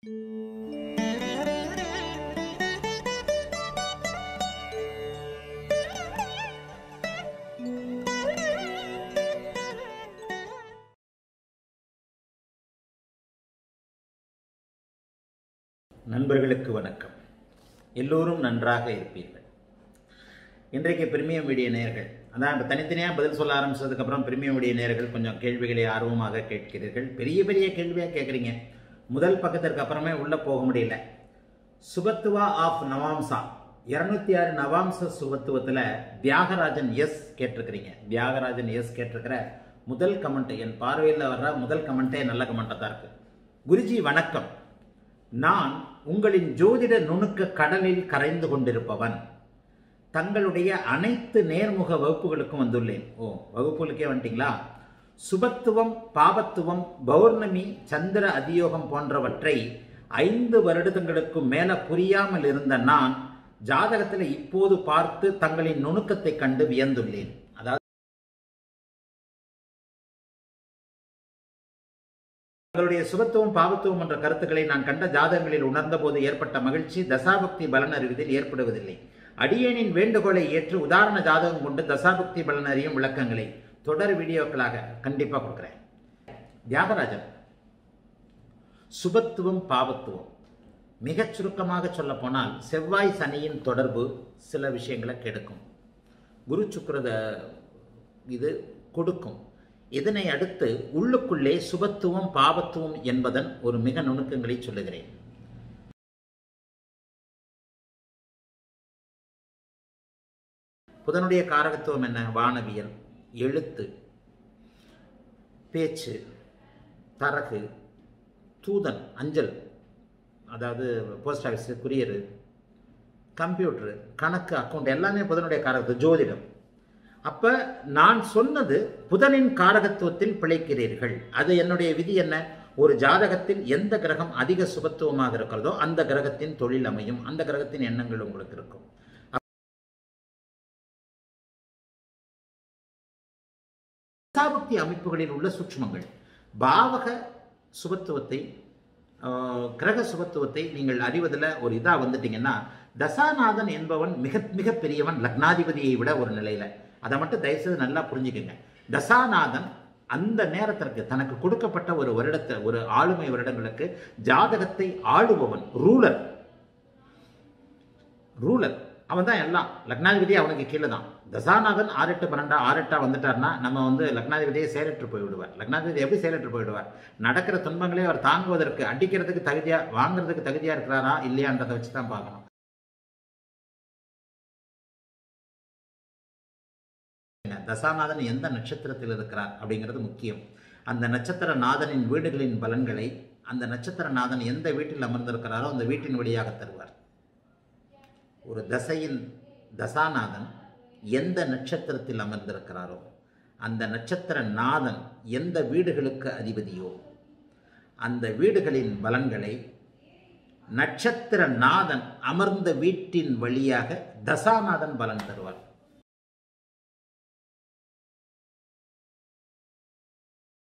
நண்பர்களுக்கு வணக்கம் எல்லோரும் நன்றாக இருப்பீர்கள் இன்றைக்கு பிரிமியம் வீடியோ நேர்கள் அதான் இப்போ தனித்தனியாக பதில் சொல்ல ஆரம்பிச்சதுக்கப்புறம் பிரிமியம் வீடியோ நேர்கள் கொஞ்சம் கேள்விகளை ஆர்வமாக கேட்கிறீர்கள் பெரிய பெரிய கேள்வியாக கேட்குறீங்க முதல் பக்கத்திற்கு அப்புறமே உள்ளே போக முடியல சுபத்துவா ஆஃப் நவாம்சா இரநூத்தி ஆறு நவாம்ச சுபத்துவத்தில் தியாகராஜன் எஸ் கேட்டிருக்கிறீங்க தியாகராஜன் எஸ் கேட்டிருக்கிற முதல் கமெண்ட் என் பார்வையில் வர்ற முதல் கமெண்ட்டே நல்ல கமெண்ட்டாக தான் இருக்கு குருஜி வணக்கம் நான் உங்களின் ஜோதிட நுணுக்க கடலில் கரைந்து கொண்டிருப்பவன் தங்களுடைய அனைத்து நேர்முக வகுப்புகளுக்கும் வந்துள்ளேன் ஓ வகுப்புகளுக்கே வந்துட்டீங்களா சுபத்துவம் பாபத்துவம் பௌர்ணமி சந்திர அதியோகம் போன்றவற்றை ஐந்து வருடங்களுக்கு மேல புரியாமல் இருந்த நான் ஜாதகத்தில் இப்போது பார்த்து தங்களின் நுணுக்கத்தை கண்டு வியந்துள்ளேன் அதாவது தங்களுடைய சுபத்துவம் பாவத்துவம் என்ற கருத்துக்களை நான் கண்ட ஜாதகங்களில் உணர்ந்த போது ஏற்பட்ட மகிழ்ச்சி தசாபக்தி பலன் அறிவதில் ஏற்படுவதில்லை அடியேனின் வேண்டுகோளை ஏற்று உதாரண ஜாதகம் கொண்டு தசாபக்தி பலன் அறியும் விளக்கங்களை தொடர் வீடியோக்களாக கண்டிப்பாக கொடுக்குறேன் தியாகராஜன் சுபத்துவம் பாவத்துவம் மிகச் சுருக்கமாக சொல்ல போனால் செவ்வாய் சனியின் தொடர்பு சில விஷயங்களை கெடுக்கும் குரு சுக்கிரத இது கொடுக்கும் இதனை அடுத்து உள்ளுக்குள்ளே சுபத்துவம் பாவத்துவம் என்பதன் ஒரு மிக நுணுக்கங்களை சொல்லுகிறேன் புதனுடைய காரகத்துவம் என்ன வானவியல் எழுத்து பேச்சு தரகு தூதன் அஞ்சல் அதாவது போஸ்ட் ஆஃபீஸு குரியரு கம்ப்யூட்ரு கணக்கு அக்கௌண்ட் எல்லாமே புதனுடைய காரகத்துவம் ஜோதிடம் அப்ப நான் சொன்னது புதனின் காரகத்துவத்தில் பிழைக்கிறீர்கள் அது என்னுடைய விதி என்ன ஒரு ஜாதகத்தில் எந்த கிரகம் அதிக சுபத்துவமாக இருக்கிறதோ அந்த கிரகத்தின் தொழில் அமையும் அந்த கிரகத்தின் எண்ணங்கள் உங்களுக்கு இருக்கும் தசாபக்தி அமைப்புகளில் உள்ள சூட்சுமங்கள் பாவக சுபத்துவத்தை கிரக சுபத்துவத்தை நீங்கள் அறிவதில் ஒரு இதாக வந்துட்டீங்கன்னா தசாநாதன் என்பவன் மிக மிக பெரியவன் லக்னாதிபதியை விட ஒரு நிலையில அதை மட்டும் தயவுசெய்து நல்லா புரிஞ்சுக்கங்க தசாநாதன் அந்த நேரத்திற்கு தனக்கு கொடுக்கப்பட்ட ஒரு வருடத்தை ஒரு ஆளுமை வருடங்களுக்கு ஜாதகத்தை ஆளுபவன் ரூலர் ரூலர் அவன் தான் எல்லாம் லக்னாதிபதி அவனுக்கு கீழே தான் தசாநாதன் ஆறு எட்டு பன்னெண்டா ஆறு எட்டா வந்துட்டார்னா நம்ம வந்து லக்னாதிபதியை செயலற்று போய்விடுவார் லக்னாதிபதி எப்படி செயலற்று போயிடுவார் நடக்கிற துன்பங்களே அவர் தாங்குவதற்கு அடிக்கிறதுக்கு தகுதியா வாங்குறதுக்கு தகுதியா இருக்கிறாரா இல்லையான்றதை வச்சு தான் பார்க்கணும் தசாநாதன் எந்த நட்சத்திரத்தில் இருக்கிறார் அப்படிங்கிறது முக்கியம் அந்த நட்சத்திர நாதனின் வீடுகளின் பலன்களை அந்த நட்சத்திர நாதன் எந்த வீட்டில் அமர்ந்திருக்கிறாரோ அந்த வீட்டின் வழியாக தருவார் ஒரு தசையின் தசாநாதன் எந்த நட்சத்திரத்தில் அமர்ந்திருக்கிறாரோ அந்த நட்சத்திர நாதன் எந்த வீடுகளுக்கு அதிபதியோ அந்த வீடுகளின் பலன்களை நட்சத்திர நாதன் அமர்ந்த வீட்டின் வழியாக தசாநாதன் பலன் தருவார்